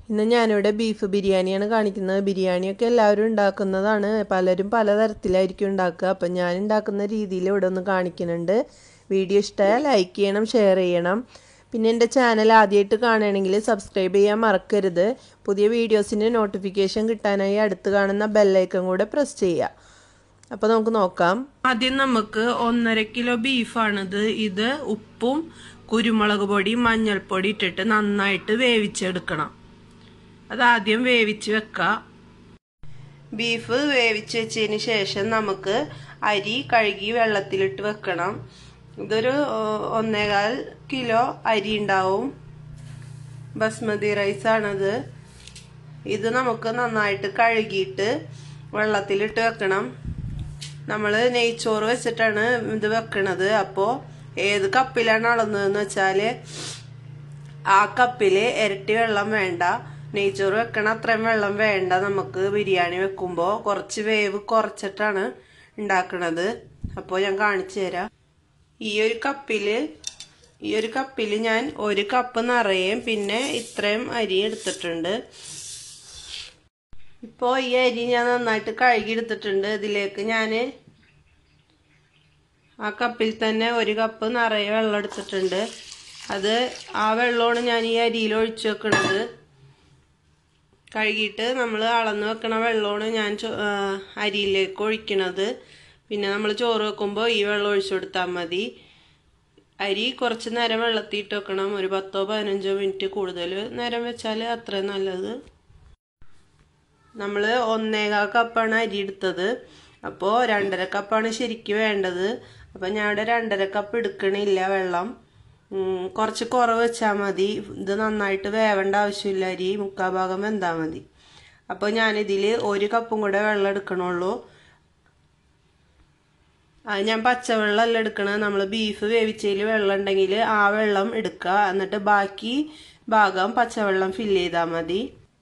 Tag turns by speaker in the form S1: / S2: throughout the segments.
S1: ഇന്ന് ഞാനിവിടെ ബീഫ് ബിരിയാണിയാണ് കാണിക്കുന്നത് ബിരിയാണിയൊക്കെ എല്ലാവരും ഉണ്ടാക്കുന്നതാണ് പലരും പലതരത്തിലായിരിക്കും ഉണ്ടാക്കുക അപ്പം ഞാൻ ഉണ്ടാക്കുന്ന രീതിയിൽ ഇവിടെ ഒന്ന് കാണിക്കുന്നുണ്ട് വീഡിയോ ഇഷ്ടമായാൽ ലൈക്ക് ചെയ്യണം ഷെയർ ചെയ്യണം പിന്നെ എൻ്റെ ചാനൽ ആദ്യമായിട്ട് കാണുകയാണെങ്കിൽ സബ്സ്ക്രൈബ് ചെയ്യാൻ മറക്കരുത് പുതിയ വീഡിയോസിൻ്റെ നോട്ടിഫിക്കേഷൻ കിട്ടാനായി അടുത്ത് കാണുന്ന ബെല്ലൈക്കൺ കൂടെ പ്രസ് ചെയ്യുക അപ്പോൾ നമുക്ക് നോക്കാം ആദ്യം നമുക്ക് ഒന്നര കിലോ ബീഫാണിത് ഇത് ഉപ്പും കുരുമുളക് പൊടി മഞ്ഞൾപ്പൊടി ഇട്ടിട്ട് നന്നായിട്ട് വേവിച്ചെടുക്കണം അതാദ്യം വേവിച്ച് വെക്കാം ബീഫ് വേവിച്ച് വെച്ചതിന് ശേഷം നമുക്ക് അരി കഴുകി വെള്ളത്തിലിട്ട് വെക്കണം ഇതൊരു ഒന്നേകാൽ കിലോ അരി ഉണ്ടാവും ബസ്മതി റൈസ് ആണത് ഇത് നമുക്ക് നന്നായിട്ട് കഴുകിയിട്ട് വെള്ളത്തിലിട്ട് വെക്കണം നമ്മൾ നെയ്ച്ചോറ് വെച്ചിട്ടാണ് ഇത് വെക്കണത് അപ്പോൾ ഏത് കപ്പിലാണ് അളന്നതെന്ന് വെച്ചാൽ ആ കപ്പിൽ ഇരട്ടി വെള്ളം വേണ്ട നെയ്ച്ചോറ് വെക്കണ അത്രയും വെള്ളം വേണ്ട നമുക്ക് ബിരിയാണി വെക്കുമ്പോൾ കുറച്ച് വേവ് കുറച്ചിട്ടാണ് ഉണ്ടാക്കണത് അപ്പോൾ ഞാൻ കാണിച്ചു തരാം ഈ ഒരു കപ്പിൽ ഈ ഒരു കപ്പിൽ ഞാൻ ഒരു കപ്പ് നിറയും പിന്നെ ഇത്രയും അരി എടുത്തിട്ടുണ്ട് ഇപ്പോൾ ഈ അരി ഞാൻ നന്നായിട്ട് കഴുകി എടുത്തിട്ടുണ്ട് ഇതിലേക്ക് ഞാൻ ആ കപ്പിൽ തന്നെ ഒരു കപ്പ് നിറയെ വെള്ളം എടുത്തിട്ടുണ്ട് അത് ആ വെള്ളമാണ് ഞാൻ ഈ അരിയിൽ ഒഴിച്ചു വെക്കുന്നത് കഴുകിയിട്ട് നമ്മൾ അളന്ന് വെക്കണ വെള്ളമാണ് ഞാൻ അരിയിലേക്ക് ഒഴിക്കണത് പിന്നെ നമ്മൾ ചോറ് വെക്കുമ്പോൾ ഈ വെള്ളം ഒഴിച്ചു കൊടുത്താൽ മതി അരി കുറച്ച് നേരം വെള്ളത്തിയിട്ട് വെക്കണം ഒരു പത്തോ പതിനഞ്ചോ മിനിറ്റ് കൂടുതൽ നേരം വെച്ചാൽ അത്രയും നല്ലത് നമ്മൾ ഒന്നേകാൽ കപ്പാണ് അരി എടുത്തത് അപ്പോൾ രണ്ടര കപ്പാണ് ശരിക്കും വേണ്ടത് അപ്പം ഞാൻ ഇവിടെ രണ്ടര കപ്പ് എടുക്കണില്ല വെള്ളം കുറച്ച് കുറവ് വെച്ചാൽ മതി ഇത് നന്നായിട്ട് വേവേണ്ട ആവശ്യമില്ല അരി മുക്കാൽ ഭാഗം വെന്താൽ മതി അപ്പോൾ ഞാനിതിൽ ഒരു കപ്പും കൂടെ വെള്ളം എടുക്കണുള്ളൂ അത് ഞാൻ പച്ചവെള്ളമല്ല എടുക്കണത് നമ്മൾ ബീഫ് വേവിച്ചതിൽ വെള്ളം ഉണ്ടെങ്കിൽ ആ വെള്ളം എടുക്കുക എന്നിട്ട് ബാക്കി ഭാഗം പച്ചവെള്ളം ഫില്ല് ചെയ്താൽ മതി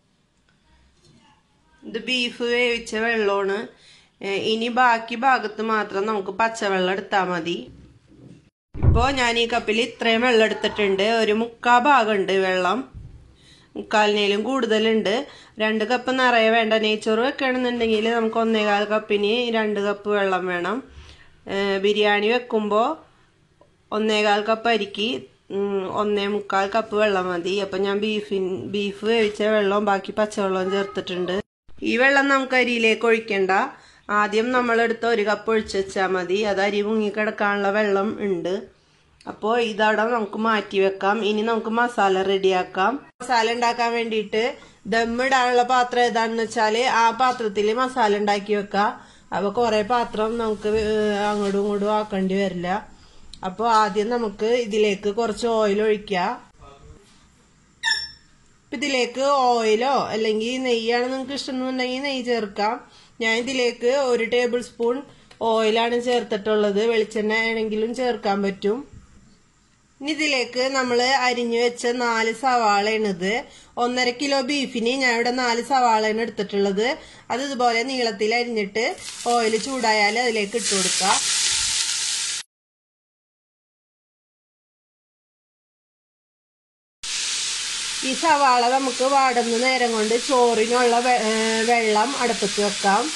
S1: ഇത് ബീഫ് വേവിച്ച വെള്ളമാണ് ഇനി ബാക്കി ഭാഗത്ത് മാത്രം നമുക്ക് പച്ചവെള്ളം എടുത്താൽ മതി ഇപ്പോൾ ഞാൻ ഈ കപ്പിൽ ഇത്രയും വെള്ളം എടുത്തിട്ടുണ്ട് ഒരു മുക്കാ ഭാഗമുണ്ട് വെള്ളം മുക്കാലിനേലും കൂടുതലുണ്ട് രണ്ട് കപ്പ് നിറയെ വേണ്ട നെയ്ച്ചോറ് വെക്കുകയാണെന്നുണ്ടെങ്കിൽ നമുക്ക് ഒന്നേകാൽ കപ്പിന് രണ്ട് കപ്പ് വെള്ളം വേണം ബിരിയാണി വെക്കുമ്പോൾ ഒന്നേകാൽ കപ്പ് അരിക്ക് ഒന്നേ മുക്കാൽ കപ്പ് വെള്ളം മതി അപ്പം ഞാൻ ബീഫിൻ ബീഫ് വേവിച്ച വെള്ളവും ബാക്കി പച്ചവെള്ളവും ചേർത്തിട്ടുണ്ട് ഈ വെള്ളം നമുക്ക് അരിയിലേക്ക് ഒഴിക്കണ്ട ആദ്യം നമ്മളെടുത്ത് ഒരു കപ്പ് ഒഴിച്ച് വെച്ചാൽ മതി അത് അരി മുങ്ങിക്കിടക്കാനുള്ള വെള്ളം ഉണ്ട് അപ്പോൾ ഇതവിടെ നമുക്ക് മാറ്റി വെക്കാം ഇനി നമുക്ക് മസാല റെഡിയാക്കാം മസാല ഉണ്ടാക്കാൻ വേണ്ടിയിട്ട് ദമ്മിടാനുള്ള പാത്രം ഏതാണെന്ന് വെച്ചാൽ ആ പാത്രത്തിൽ മസാല ഉണ്ടാക്കി വെക്കാം അപ്പോൾ കുറേ പാത്രം നമുക്ക് അങ്ങോട്ടും ഇങ്ങോട്ടും ആക്കേണ്ടി വരില്ല അപ്പോൾ ആദ്യം നമുക്ക് ഇതിലേക്ക് കുറച്ച് ഓയിൽ ഒഴിക്കാം ഇതിലേക്ക് ഓയിലോ അല്ലെങ്കിൽ നെയ്യാണ് നിങ്ങൾക്ക് ഇഷ്ടമെന്നുണ്ടെങ്കിൽ നെയ്യ് ചേർക്കാം ഞാൻ ഇതിലേക്ക് ഒരു ടേബിൾ സ്പൂൺ ഓയിലാണ് ചേർത്തിട്ടുള്ളത് വെളിച്ചെണ്ണ ആണെങ്കിലും ചേർക്കാൻ പറ്റും ഇനി ഇതിലേക്ക് നമ്മൾ അരിഞ്ഞു വെച്ച നാല് സവാളയാണിത് ഒന്നര കിലോ ബീഫിന് ഞാൻ ഇവിടെ നാല് സവാളയാണ് എടുത്തിട്ടുള്ളത് അത് ഇതുപോലെ നീളത്തിൽ അരിഞ്ഞിട്ട് ഓയിൽ ചൂടായാൽ അതിലേക്ക് ഇട്ട് കൊടുക്കാം ഈ സവാള നമുക്ക് വാടുന്ന നേരം കൊണ്ട് ചോറിനുള്ള വെള്ളം അടുപ്പത്ത് വെക്കാം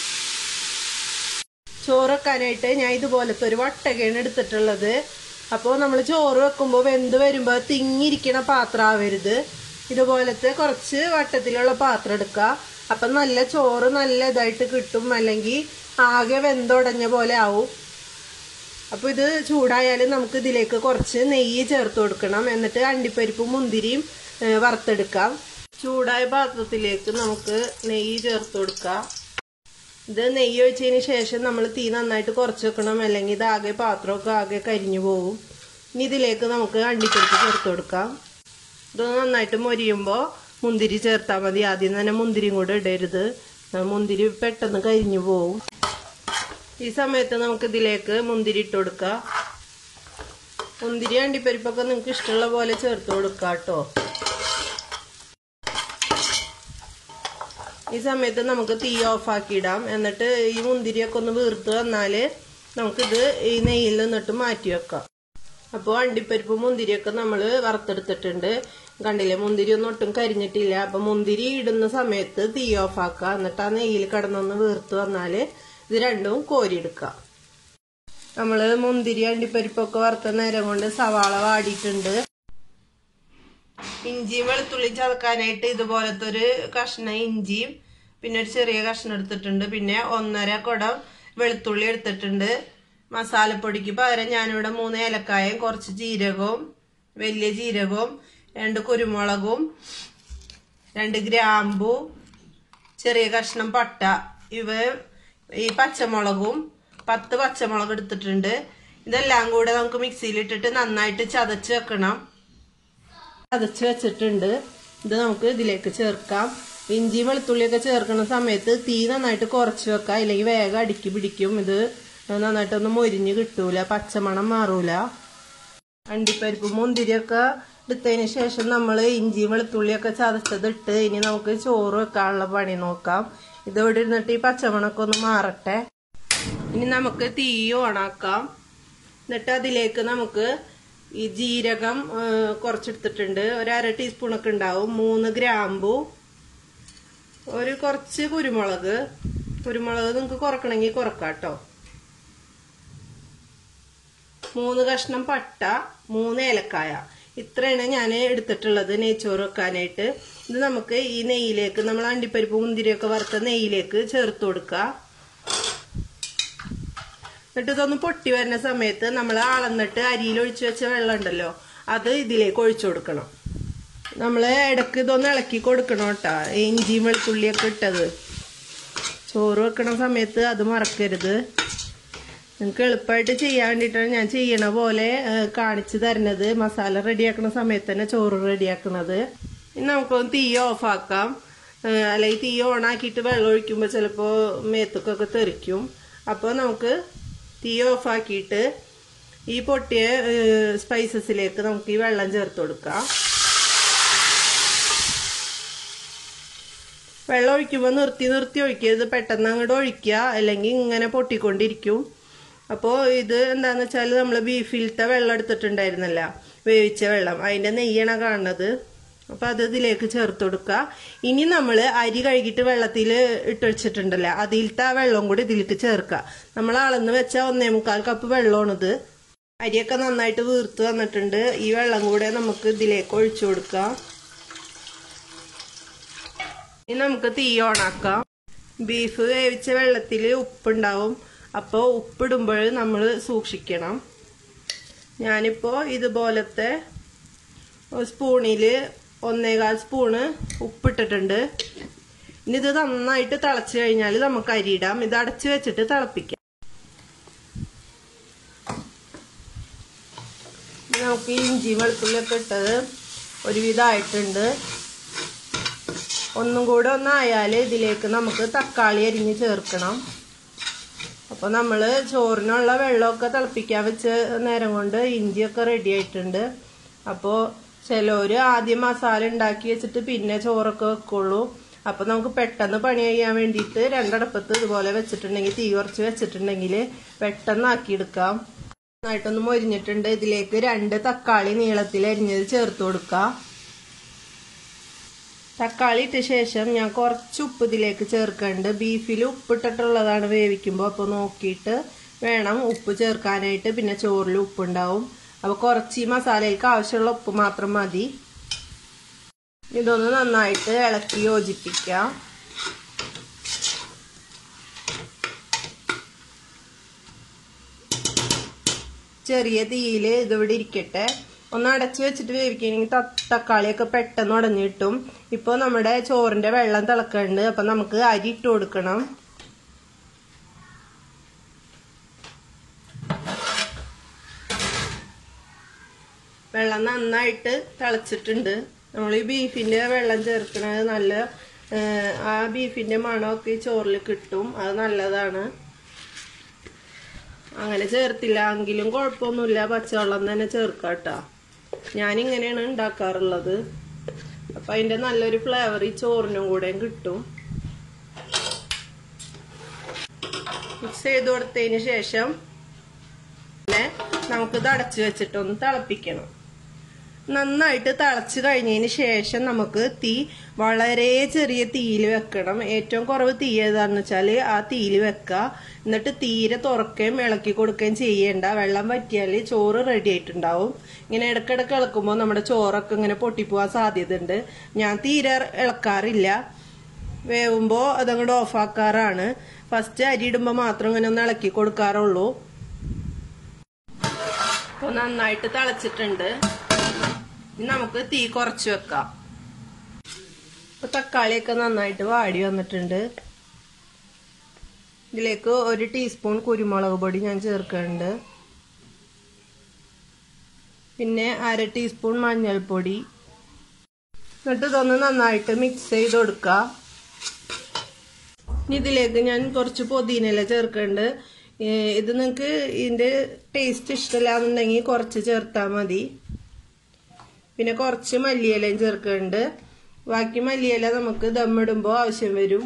S1: ചോറ് വെക്കാനായിട്ട് ഞാൻ ഇതുപോലത്തെ ഒരു വട്ടകയാണ് എടുത്തിട്ടുള്ളത് അപ്പോൾ നമ്മൾ ചോറ് വെക്കുമ്പോൾ വെന്ത് വരുമ്പോൾ തിങ്ങിയിരിക്കണ പാത്രം ആവരുത് ഇതുപോലത്തെ കുറച്ച് വട്ടത്തിലുള്ള പാത്രം എടുക്കുക അപ്പം നല്ല ചോറ് നല്ല ഇതായിട്ട് കിട്ടും അല്ലെങ്കിൽ ആകെ വെന്തുടഞ്ഞ പോലെ ആവും അപ്പോൾ ഇത് ചൂടായാലും നമുക്ക് ഇതിലേക്ക് കുറച്ച് നെയ്യ് ചേർത്ത് കൊടുക്കണം എന്നിട്ട് അണ്ടിപ്പരിപ്പും മുന്തിരിയും വറുത്തെടുക്കാം ചൂടായ പാത്രത്തിലേക്ക് നമുക്ക് നെയ്യ് ചേർത്ത് കൊടുക്കാം ഇത് നെയ്യ് ഒഴിച്ചതിന് ശേഷം നമ്മൾ തീ നന്നായിട്ട് കുറച്ച് വെക്കണം അല്ലെങ്കിൽ ഇത് ആകെ പാത്രമൊക്കെ ആകെ കരിഞ്ഞു പോകും ഇനി ഇതിലേക്ക് നമുക്ക് അണ്ടിപ്പരിപ്പ് ചേർത്ത് കൊടുക്കാം ഇത് നന്നായിട്ട് മൊരിയുമ്പോൾ മുന്തിരി ചേർത്താൽ മതി ആദ്യം തന്നെ മുന്തിരിയും കൂടെ ഇടരുത് മുന്തിരി പെട്ടെന്ന് കരിഞ്ഞു പോകും ഈ സമയത്ത് നമുക്ക് ഇതിലേക്ക് മുന്തിരി ഇട്ട് കൊടുക്കാം മുന്തിരി അണ്ടിപ്പരിപ്പൊക്കെ നിങ്ങൾക്ക് ഇഷ്ടമുള്ള പോലെ ചേർത്ത് കൊടുക്കാം കേട്ടോ ഈ സമയത്ത് നമുക്ക് തീ ഓഫാക്കി ഇടാം എന്നിട്ട് ഈ മുന്തിരിയൊക്കെ ഒന്ന് വീർത്ത് വന്നാൽ നമുക്കിത് ഈ നെയ്യിൽ നിന്നിട്ട് മാറ്റി വെക്കാം അപ്പോൾ അണ്ടിപ്പരിപ്പ് മുന്തിരിയൊക്കെ നമ്മൾ വറുത്തെടുത്തിട്ടുണ്ട് കണ്ടില്ലേ മുന്തിരി ഒന്നും ഒട്ടും കരിഞ്ഞിട്ടില്ല അപ്പൊ മുന്തിരി ഇടുന്ന സമയത്ത് തീ ഓഫ് ആക്കുക എന്നിട്ട് ആ നെയ്യിൽ കിടന്നൊന്ന് വീർത്ത് വന്നാല് ഇത് രണ്ടും കോരിയെടുക്കുക നമ്മള് മുന്തിരി അണ്ടിപ്പരിപ്പൊക്കെ വറുത്ത നേരം കൊണ്ട് സവാള വാടിയിട്ടുണ്ട് ഇഞ്ചിയും വെളുത്തുള്ളി ചതക്കാനായിട്ട് ഇതുപോലത്തെ ഒരു കഷ്ണം ഇഞ്ചിയും പിന്നെ ഒരു ചെറിയ കഷ്ണം എടുത്തിട്ടുണ്ട് പിന്നെ ഒന്നര കുടം വെളുത്തുള്ളി എടുത്തിട്ടുണ്ട് മസാലപ്പൊടിക്ക് പകരം ഞാനിവിടെ മൂന്ന് ഏലക്കായും കുറച്ച് ജീരകവും വലിയ ജീരകവും രണ്ട് കുരുമുളകും രണ്ട് ഗ്രാമ്പു ചെറിയ കഷ്ണം പട്ട ഇവ ഈ പച്ചമുളകും പത്ത് പച്ചമുളക് എടുത്തിട്ടുണ്ട് ഇതെല്ലാം കൂടെ നമുക്ക് മിക്സിയിലിട്ടിട്ട് നന്നായിട്ട് ചതച്ച് വെക്കണം ചതച്ച് വെച്ചിട്ടുണ്ട് ഇത് നമുക്ക് ഇതിലേക്ക് ചേർക്കാം ഇഞ്ചി വെളുത്തുള്ളിയൊക്കെ ചേർക്കുന്ന സമയത്ത് തീ നന്നായിട്ട് കുറച്ച് വെക്കാം ഇല്ലെങ്കിൽ വേഗം അടുക്കി പിടിക്കും ഇത് നന്നായിട്ടൊന്നും മൊരിഞ്ഞ് കിട്ടൂല പച്ചമണം മാറൂല അണ്ടിപ്പരിപ്പ് മുന്തിരിയൊക്കെ എടുത്തതിന് ശേഷം നമ്മൾ ഇഞ്ചി വെളുത്തുള്ളിയൊക്കെ ചതച്ചതിട്ട് ഇനി നമുക്ക് ചോറ് വെക്കാനുള്ള പണി നോക്കാം ഇതോടെ ഇരുന്നിട്ട് ഈ പച്ചമണൊക്കെ ഒന്ന് മാറട്ടെ ഇനി നമുക്ക് തീ ഓണാക്കാം എന്നിട്ട് അതിലേക്ക് നമുക്ക് ഈ ജീരകം കുറച്ചെടുത്തിട്ടുണ്ട് ഒരു അര ടീസ്പൂണൊക്കെ ഉണ്ടാവും മൂന്ന് ഗ്രാമ്പു ഒരു കുറച്ച് കുരുമുളക് കുരുമുളക് നിങ്ങൾക്ക് കുറക്കണമെങ്കിൽ കുറക്കാം കേട്ടോ മൂന്ന് കഷ്ണം പട്ട മൂന്ന് ഏലക്കായ ഇത്രയാണ് ഞാൻ എടുത്തിട്ടുള്ളത് നെയ്ച്ചോറ് വെക്കാനായിട്ട് ഇത് നമുക്ക് ഈ നെയ്യിലേക്ക് നമ്മൾ അണ്ടിപ്പരിപ്പ് മുന്തിരിയൊക്കെ വറുത്ത നെയ്യിലേക്ക് ചേർത്ത് കൊടുക്കുക എന്നിട്ട് ഇതൊന്ന് പൊട്ടി വരുന്ന സമയത്ത് നമ്മൾ അളന്നിട്ട് അരിയിൽ ഒഴിച്ചു വെച്ച വെള്ളം ഉണ്ടല്ലോ അത് ഇതിലേക്ക് ഒഴിച്ചു കൊടുക്കണം നമ്മൾ ഇടക്ക് ഇതൊന്ന് ഇളക്കി കൊടുക്കണം കേട്ടോ ഇഞ്ചിയും വെളുത്തുള്ളിയൊക്കെ ഇട്ടത് ചോറ് വെക്കണ സമയത്ത് അത് മറക്കരുത് നിങ്ങൾക്ക് എളുപ്പമായിട്ട് ചെയ്യാൻ വേണ്ടിയിട്ടാണ് ഞാൻ ചെയ്യണ പോലെ കാണിച്ചു തരുന്നത് മസാല റെഡിയാക്കുന്ന സമയത്ത് തന്നെ ചോറ് റെഡിയാക്കണത് ഇനി നമുക്കൊന്ന് തീ ഓഫാക്കാം അല്ലെങ്കിൽ തീ ഓണാക്കിയിട്ട് വെള്ളം ഒഴിക്കുമ്പോൾ ചിലപ്പോൾ മേത്തുക്കൊക്കെ തെറിക്കും അപ്പോൾ നമുക്ക് തീ ഓഫാക്കിയിട്ട് ഈ പൊട്ടിയ സ്പൈസസിലേക്ക് നമുക്ക് ഈ വെള്ളം ചേർത്ത് കൊടുക്കാം വെള്ളം ഒഴിക്കുമ്പോൾ നിർത്തി നിർത്തി ഒഴിക്കരുത് പെട്ടെന്ന് അങ്ങോട്ട് ഒഴിക്കുക അല്ലെങ്കിൽ ഇങ്ങനെ പൊട്ടിക്കൊണ്ടിരിക്കും അപ്പോൾ ഇത് എന്താന്ന് വെച്ചാൽ നമ്മൾ ബീഫിലത്തെ വെള്ളം എടുത്തിട്ടുണ്ടായിരുന്നല്ല വേവിച്ച വെള്ളം അതിൻ്റെ നെയ്യാണ് കാണുന്നത് അപ്പോൾ അത് ഇതിലേക്ക് ചേർത്ത് കൊടുക്കുക ഇനി നമ്മൾ അരി കഴുകിയിട്ട് വെള്ളത്തിൽ ഇട്ടൊഴിച്ചിട്ടുണ്ടല്ലോ അതിലത്തെ ആ വെള്ളം കൂടി ഇതിലേക്ക് ചേർക്കുക നമ്മൾ അളന്ന് വെച്ച ഒന്നേ മുക്കാൽ കപ്പ് വെള്ളമാണിത് അരിയൊക്കെ നന്നായിട്ട് വീർത്ത് വന്നിട്ടുണ്ട് ഈ വെള്ളം കൂടെ നമുക്ക് ഇതിലേക്ക് ഒഴിച്ചു കൊടുക്കാം ഇനി നമുക്ക് തീ ഓണാക്കാം ബീഫ് വേവിച്ച വെള്ളത്തിൽ ഉപ്പുണ്ടാവും അപ്പോൾ ഉപ്പിടുമ്പോൾ നമ്മൾ സൂക്ഷിക്കണം ഞാനിപ്പോൾ ഇതുപോലത്തെ സ്പൂണിൽ ഒന്നേകാൽ സ്പൂണ് ഉപ്പിട്ടിട്ടുണ്ട് ഇനി ഇത് നന്നായിട്ട് തിളച്ച് കഴിഞ്ഞാൽ നമുക്ക് അരിയിടാം ഇത് അടച്ച് വെച്ചിട്ട് തിളപ്പിക്കാം നമുക്ക് ഇഞ്ചി വെളുത്തുള്ളിയൊക്കെ ഇട്ടത് ഒരുവിധമായിട്ടുണ്ട് ഒന്നും കൂടെ ഒന്നായാൽ ഇതിലേക്ക് നമുക്ക് തക്കാളി അരിഞ്ഞ് ചേർക്കണം അപ്പോൾ നമ്മൾ ചോറിനുള്ള വെള്ളമൊക്കെ തിളപ്പിക്കാൻ വെച്ച നേരം കൊണ്ട് ഇഞ്ചിയൊക്കെ റെഡി ആയിട്ടുണ്ട് അപ്പോൾ ചിലവർ ആദ്യം മസാല ഉണ്ടാക്കി വെച്ചിട്ട് പിന്നെ ചോറൊക്കെ വെക്കുള്ളൂ അപ്പോൾ നമുക്ക് പെട്ടെന്ന് പണി ചെയ്യാൻ വേണ്ടിയിട്ട് രണ്ടടപ്പത്ത് ഇതുപോലെ വെച്ചിട്ടുണ്ടെങ്കിൽ തീ കുറച്ച് വെച്ചിട്ടുണ്ടെങ്കിൽ പെട്ടെന്ന് ആക്കിയെടുക്കാം നന്നായിട്ടൊന്ന് മൊരിഞ്ഞിട്ടുണ്ട് ഇതിലേക്ക് രണ്ട് തക്കാളി നീളത്തിൽ അരിഞ്ഞത് ചേർത്ത് കൊടുക്കാം തക്കാളി ഇട്ട ശേഷം ഞാൻ കുറച്ച് ഉപ്പ് ഇതിലേക്ക് ചേർക്കുന്നുണ്ട് ബീഫിൽ ഉപ്പിട്ടിട്ടുള്ളതാണ് വേവിക്കുമ്പോൾ അപ്പോൾ നോക്കിയിട്ട് വേണം ഉപ്പ് ചേർക്കാനായിട്ട് പിന്നെ ചോറിൽ ഉപ്പുണ്ടാവും അപ്പോൾ കുറച്ച് ഈ മസാലയ്ക്ക് ആവശ്യമുള്ള ഉപ്പ് മാത്രം മതി ഇതൊന്ന് നന്നായിട്ട് ഇളക്കി യോജിപ്പിക്കാം ചെറിയ തീയിൽ ഇതിവിടെ ഇരിക്കട്ടെ ഒന്ന് അടച്ചു വെച്ചിട്ട് വേവിക്കുകയാണെങ്കിൽ തക്കാളിയൊക്കെ പെട്ടെന്ന് ഉടഞ്ഞു കിട്ടും ഇപ്പോൾ നമ്മുടെ ചോറിന്റെ വെള്ളം തിളക്കുന്നുണ്ട് അപ്പം നമുക്ക് അരി ഇട്ട് കൊടുക്കണം വെള്ളം നന്നായിട്ട് തിളച്ചിട്ടുണ്ട് നമ്മൾ ഈ ബീഫിന്റെ വെള്ളം ചേർക്കണത് നല്ല ആ ബീഫിന്റെ മണമൊക്കെ ഈ ചോറിൽ കിട്ടും അത് നല്ലതാണ് അങ്ങനെ ചേർത്തില്ല എങ്കിലും കുഴപ്പമൊന്നുമില്ല പച്ചവെള്ളം തന്നെ ചേർക്കാം കേട്ടോ ഞാനിങ്ങനെയാണ് ഉണ്ടാക്കാറുള്ളത് അപ്പം അതിൻ്റെ നല്ലൊരു ഫ്ലേവർ ഈ ചോറിനും കൂടെ കിട്ടും മിക്സ് ചെയ്ത് കൊടുത്തതിന് ശേഷം പിന്നെ നമുക്കിത് അടച്ചു വെച്ചിട്ടൊന്ന് തിളപ്പിക്കണം നന്നായിട്ട് തിളച്ച് കഴിഞ്ഞതിന് ശേഷം നമുക്ക് തീ വളരെ ചെറിയ തീയിൽ വെക്കണം ഏറ്റവും കുറവ് തീ ഏതാണെന്ന് വെച്ചാൽ ആ തീയിൽ വെക്കുക എന്നിട്ട് തീരെ തുറക്കുകയും ഇളക്കി കൊടുക്കുകയും ചെയ്യേണ്ട വെള്ളം വറ്റിയാൽ ചോറ് റെഡി ആയിട്ടുണ്ടാവും ഇങ്ങനെ ഇടക്കിടക്ക് ഇളക്കുമ്പോൾ നമ്മുടെ ചോറൊക്കെ ഇങ്ങനെ പൊട്ടിപ്പോവാൻ സാധ്യതയുണ്ട് ഞാൻ തീരെ ഇളക്കാറില്ല വേവുമ്പോൾ അതങ്ങോട്ട് ഓഫാക്കാറാണ് ഫസ്റ്റ് അരി ഇടുമ്പോൾ മാത്രം ഇങ്ങനെ ഒന്ന് ഇളക്കി കൊടുക്കാറുള്ളൂ അപ്പോൾ നന്നായിട്ട് തിളച്ചിട്ടുണ്ട് ഇനി നമുക്ക് തീ കുറച്ച് വെക്കാം ഇപ്പൊ തക്കാളിയൊക്കെ നന്നായിട്ട് വാടി വന്നിട്ടുണ്ട് ഇതിലേക്ക് ഒരു ടീസ്പൂൺ കുരുമുളക് പൊടി ഞാൻ ചേർക്കുന്നുണ്ട് പിന്നെ അര ടീസ്പൂൺ മഞ്ഞൾപ്പൊടി എന്നിട്ട് ഇതൊന്ന് നന്നായിട്ട് മിക്സ് ചെയ്ത് കൊടുക്കുക ഇനി ഇതിലേക്ക് ഞാൻ കുറച്ച് പൊതിനയില ചേർക്കുന്നുണ്ട് ഇത് നിങ്ങൾക്ക് ഇതിന്റെ ടേസ്റ്റ് ഇഷ്ടമില്ലാന്നുണ്ടെങ്കിൽ കുറച്ച് ചേർത്താൽ മതി പിന്നെ കുറച്ച് മല്ലിയിലയും ചേർക്കുന്നുണ്ട് ബാക്കി മല്ലിയില നമുക്ക് ദമ്മിടുമ്പോൾ ആവശ്യം വരും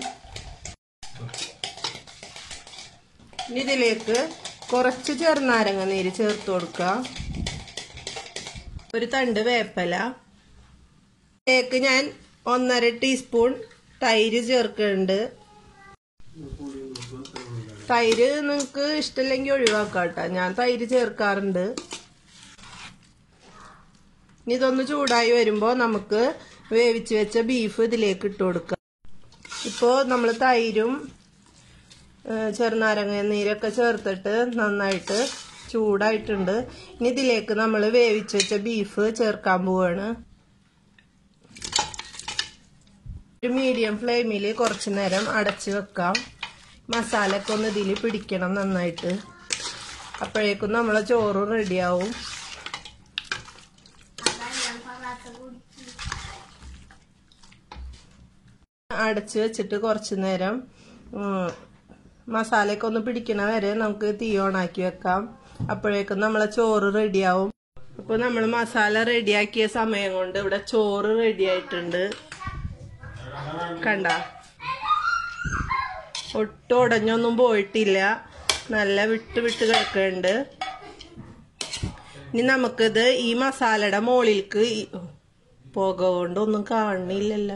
S1: ഇനി ഇതിലേക്ക് കുറച്ച് ചെറുനാരങ്ങ നീര് ചേർത്ത് കൊടുക്കുക ഒരു തണ്ട് വേപ്പല ഇതിലേക്ക് ഞാൻ ഒന്നര ടീസ്പൂൺ തൈര് ചേർക്കുന്നുണ്ട് തൈര് നിങ്ങൾക്ക് ഇഷ്ടമില്ലെങ്കിൽ ഒഴിവാക്കാം കേട്ടോ ഞാൻ തൈര് ചേർക്കാറുണ്ട് ഇനി ഇതൊന്ന് ചൂടായി വരുമ്പോൾ നമുക്ക് വേവിച്ച് വെച്ച ബീഫ് ഇതിലേക്ക് ഇട്ട് കൊടുക്കാം ഇപ്പോൾ നമ്മൾ തൈരും ചെറുനാരങ്ങ നീരൊക്കെ ചേർത്തിട്ട് നന്നായിട്ട് ചൂടായിട്ടുണ്ട് ഇനി ഇതിലേക്ക് നമ്മൾ വേവിച്ച് വെച്ച ബീഫ് ചേർക്കാൻ പോവാണ് ഒരു മീഡിയം ഫ്ലെയിമിൽ കുറച്ച് നേരം അടച്ച് വെക്കാം മസാലയൊക്കെ ഒന്ന് ഇതിൽ പിടിക്കണം നന്നായിട്ട് അപ്പോഴേക്കും നമ്മളെ ചോറും റെഡിയാവും അടച്ച് വെച്ചിട്ട് കുറച്ച് നേരം മസാലയൊക്കെ ഒന്ന് പിടിക്കണ വരെ നമുക്ക് തീ ഓണാക്കി വെക്കാം അപ്പോഴേക്കും നമ്മളെ ചോറ് റെഡിയാവും അപ്പോൾ നമ്മൾ മസാല റെഡിയാക്കിയ സമയം കൊണ്ട് ഇവിടെ ചോറ് റെഡി ആയിട്ടുണ്ട് കണ്ട ഒട്ടും ഉടഞ്ഞൊന്നും പോയിട്ടില്ല നല്ല വിട്ട് വിട്ട് കിടക്കുന്നുണ്ട് ഇനി നമുക്കിത് ഈ മസാലയുടെ മുകളിലേക്ക് പുക കൊണ്ടൊന്നും കാണുന്നില്ലല്ലോ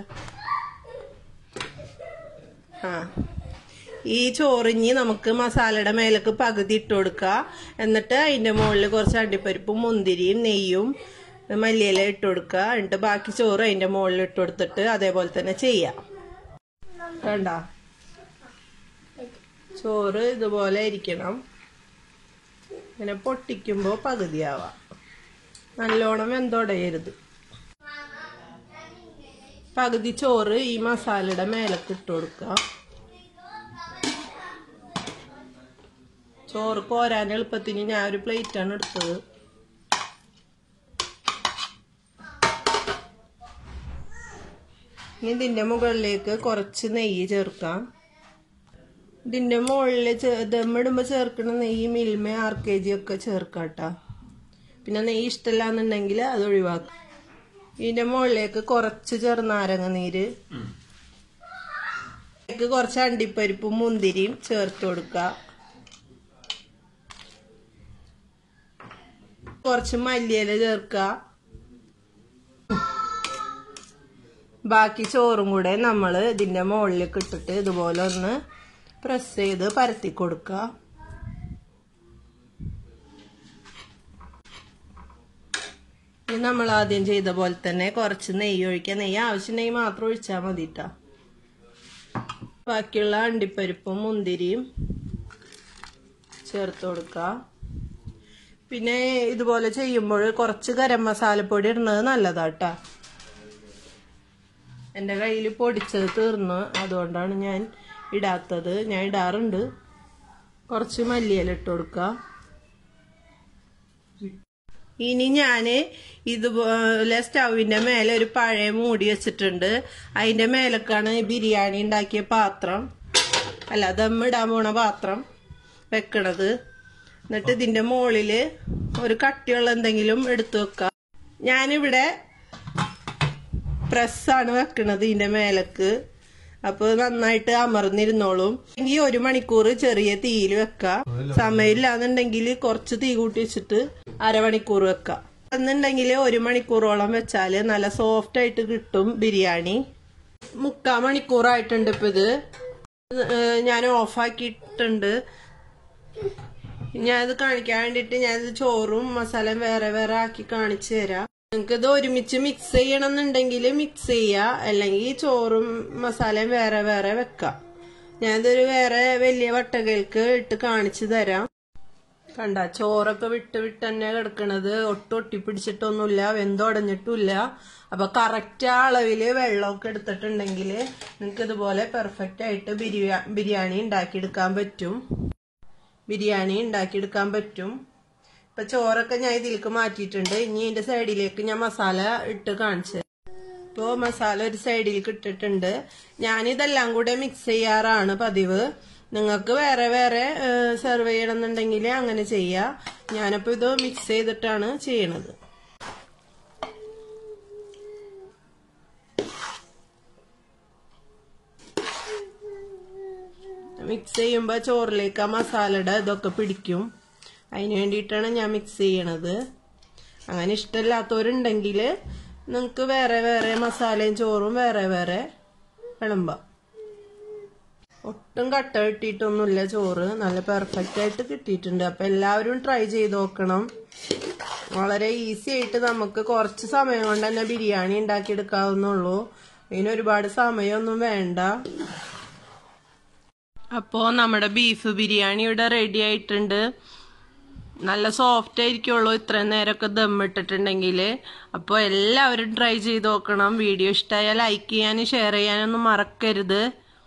S1: ആ ഈ ചോറിഞ്ഞ് നമുക്ക് മസാലയുടെ മേലേക്ക് പകുതി ഇട്ട് കൊടുക്കുക എന്നിട്ട് അതിന്റെ മുകളിൽ കുറച്ച് അണ്ടിപ്പരിപ്പും മുന്തിരിയും നെയ്യും മല്ലിയില ഇട്ട് കൊടുക്കുക എന്നിട്ട് ബാക്കി ചോറ് അതിന്റെ മുകളിൽ ഇട്ട് കൊടുത്തിട്ട് അതേപോലെ തന്നെ ചെയ്യാം കണ്ട ചോറ് ഇതുപോലെ ഇരിക്കണം ഇങ്ങനെ പൊട്ടിക്കുമ്പോൾ പകുതിയാവാം നല്ലോണം വെന്തൊടയരുത് പകുതി ചോറ് ഈ മസാലയുടെ മേലേക്ക് ഇട്ട് കൊടുക്കുക ചോറ് കോരാൻ എളുപ്പത്തിന് ഞാൻ ഒരു പ്ലേറ്റാണ് എടുത്തത് ഇനി ഇതിന്റെ മുകളിലേക്ക് കുറച്ച് നെയ്യ് ചേർക്കാം ഇതിന്റെ മുകളിൽ ദമ്മിടുമ്പോ ചേർക്കുന്ന നെയ്യ് മിൽമ ആർ കെ ജി ഒക്കെ ചേർക്കാട്ടാ പിന്നെ നെയ്യ് ഇഷ്ടമല്ല എന്നുണ്ടെങ്കിൽ അത് ഒഴിവാക്കാം ഇതിന്റെ മുകളിലേക്ക് കുറച്ച് ചെറുനാരങ്ങ നീര് കുറച്ച് അണ്ടിപ്പരിപ്പും മുന്തിരിയും ചേർത്ത് കൊടുക്കുക കുറച്ച് മല്ലിയില ചേർക്കുക ബാക്കി ചോറും കൂടെ നമ്മൾ ഇതിന്റെ മുകളിലേക്ക് ഇട്ടിട്ട് ഇതുപോലെ ഒന്ന് പ്രസ് ചെയ്ത് പരത്തി കൊടുക്കുക ഇനി നമ്മൾ ആദ്യം ചെയ്ത പോലെ തന്നെ കുറച്ച് നെയ്യ് ഒഴിക്കുക നെയ്യ് ആവശ്യമുണ്ടെങ്കിൽ മാത്രം ഒഴിച്ചാൽ മതിട്ടാ ബാക്കിയുള്ള അണ്ടിപ്പരിപ്പും മുന്തിരിയും ചേർത്ത് കൊടുക്കുക പിന്നെ ഇതുപോലെ ചെയ്യുമ്പോൾ കുറച്ച് ഗരം മസാലപ്പൊടി ഇടുന്നത് നല്ലതാട്ടാ എൻ്റെ കയ്യിൽ പൊടിച്ചത് തീർന്നു അതുകൊണ്ടാണ് ഞാൻ ഇടാത്തത് ഞാൻ ഇടാറുണ്ട് കുറച്ച് മല്ലിയില ഇട്ട് കൊടുക്കുക ഇനി ഞാൻ ഇതുപോലെ സ്റ്റൗവിന്റെ മേലെ ഒരു പഴയ മൂടി വെച്ചിട്ടുണ്ട് അതിന്റെ മേലക്കാണ് ബിരിയാണി ഉണ്ടാക്കിയ പാത്രം അല്ല ദമ്മിടാൻ പോണ പാത്രം വെക്കണത് എന്നിട്ട് ഇതിന്റെ മുകളില് ഒരു കട്ടിയുള്ള എന്തെങ്കിലും എടുത്തു വെക്കാം ഞാനിവിടെ പ്രസ്സാണ് വെക്കണത് ഇതിന്റെ മേലക്ക് അപ്പൊ നന്നായിട്ട് അമർന്നിരുന്നോളും ഈ ഒരു മണിക്കൂർ ചെറിയ തീയിൽ വെക്കാം സമയമില്ലാന്നുണ്ടെങ്കിൽ കുറച്ച് തീ കൂട്ടി വെച്ചിട്ട് അരമണിക്കൂർ വെക്കാം എന്നുണ്ടെങ്കിൽ ഒരു മണിക്കൂറോളം വെച്ചാല് നല്ല സോഫ്റ്റ് ആയിട്ട് കിട്ടും ബിരിയാണി മുക്കാ മണിക്കൂറായിട്ടുണ്ട് ഇപ്പൊ ഇത് ഏഹ് ഞാൻ ഓഫാക്കിയിട്ടുണ്ട് ഞാനിത് കാണിക്കാൻ വേണ്ടിട്ട് ഞാനിത് ചോറും മസാലയും വേറെ വേറെ ആക്കി കാണിച്ചു തരാം നിങ്ങൾക്ക് ഇത് ഒരുമിച്ച് മിക്സ് ചെയ്യണം എന്നുണ്ടെങ്കിൽ മിക്സ് ചെയ്യാ അല്ലെങ്കിൽ ചോറും മസാലയും വേറെ വേറെ വെക്കാം ഞാനിതൊരു വേറെ വലിയ വട്ടകൾക്ക് ഇട്ട് കാണിച്ചു തരാം കണ്ട ചോറൊക്കെ വിട്ട് വിട്ട് തന്നെ കിടക്കണത് ഒട്ടും ഒട്ടിപ്പിടിച്ചിട്ടൊന്നുമില്ല വെന്തുടഞ്ഞിട്ടുമില്ല അപ്പൊ കറക്റ്റ് ആ അളവില് വെള്ളമൊക്കെ എടുത്തിട്ടുണ്ടെങ്കിൽ നിങ്ങൾക്ക് ഇതുപോലെ പെർഫെക്റ്റ് ആയിട്ട് ബിരിയാ ബിരിയാണി ഉണ്ടാക്കിയെടുക്കാൻ പറ്റും ബിരിയാണി ഉണ്ടാക്കിയെടുക്കാൻ പറ്റും ഇപ്പൊ ചോറൊക്കെ ഞാൻ ഇതിലേക്ക് മാറ്റിയിട്ടുണ്ട് ഇനി ഇതിന്റെ സൈഡിലേക്ക് ഞാൻ മസാല ഇട്ട് കാണിച്ചു ഇപ്പോ മസാല ഒരു സൈഡിലേക്ക് ഇട്ടിട്ടുണ്ട് ഞാനിതെല്ലാം കൂടെ മിക്സ് ചെയ്യാറാണ് പതിവ് നിങ്ങൾക്ക് വേറെ വേറെ സെർവ് ചെയ്യണമെന്നുണ്ടെങ്കിൽ അങ്ങനെ ചെയ്യാം ഞാനിപ്പോ ഇത് മിക്സ് ചെയ്തിട്ടാണ് ചെയ്യണത് മിക്സ് ചെയ്യുമ്പോൾ ചോറിലേക്ക് ആ മസാലയുടെ ഇതൊക്കെ പിടിക്കും അതിന് വേണ്ടിയിട്ടാണ് ഞാൻ മിക്സ് ചെയ്യണത് അങ്ങനെ ഇഷ്ടമില്ലാത്തവരുണ്ടെങ്കിൽ നിങ്ങൾക്ക് വേറെ വേറെ മസാലയും ചോറും വേറെ വേറെ വിളമ്പാം ഒട്ടും കട്ട കിട്ടിയിട്ടൊന്നുമില്ല ചോറ് നല്ല പെർഫെക്റ്റ് ആയിട്ട് കിട്ടിയിട്ടുണ്ട് അപ്പൊ എല്ലാവരും ട്രൈ ചെയ്ത് നോക്കണം വളരെ ഈസി ആയിട്ട് നമുക്ക് കുറച്ച് സമയം കൊണ്ട് തന്നെ ബിരിയാണി ഉണ്ടാക്കിയെടുക്കാവുന്നുള്ളൂ ഇതിന് ഒരുപാട് സമയമൊന്നും വേണ്ട അപ്പോ നമ്മുടെ ബീഫ് ബിരിയാണി ഇവിടെ റെഡി ആയിട്ടുണ്ട് നല്ല സോഫ്റ്റ് ആയിരിക്കുള്ളൂ ഇത്രയും നേരമൊക്കെ ദമ്മിട്ടിട്ടുണ്ടെങ്കിൽ അപ്പോൾ എല്ലാവരും ട്രൈ ചെയ്ത് നോക്കണം വീഡിയോ ഇഷ്ടമായാൽ ലൈക്ക് ചെയ്യാനും ഷെയർ ചെയ്യാനൊന്നും മറക്കരുത്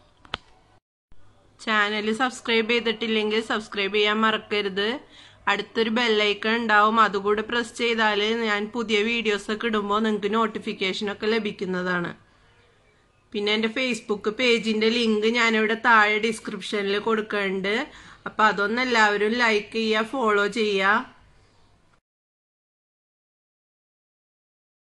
S1: ചാനൽ സബ്സ്ക്രൈബ് ചെയ്തിട്ടില്ലെങ്കിൽ സബ്സ്ക്രൈബ് ചെയ്യാൻ മറക്കരുത് അടുത്തൊരു ബെല്ലൈക്കൺ ഉണ്ടാവും അതുകൂടെ പ്രസ് ചെയ്താൽ ഞാൻ പുതിയ വീഡിയോസൊക്കെ ഇടുമ്പോൾ നിങ്ങൾക്ക് നോട്ടിഫിക്കേഷനൊക്കെ ലഭിക്കുന്നതാണ് പിന്നെ എൻ്റെ ഫേസ്ബുക്ക് പേജിൻ്റെ ലിങ്ക് ഞാനിവിടെ താഴെ ഡിസ്ക്രിപ്ഷനിൽ കൊടുക്കുന്നുണ്ട് അപ്പം അതൊന്ന് എല്ലാവരും ലൈക്ക് ചെയ്യുക ഫോളോ ചെയ്യുക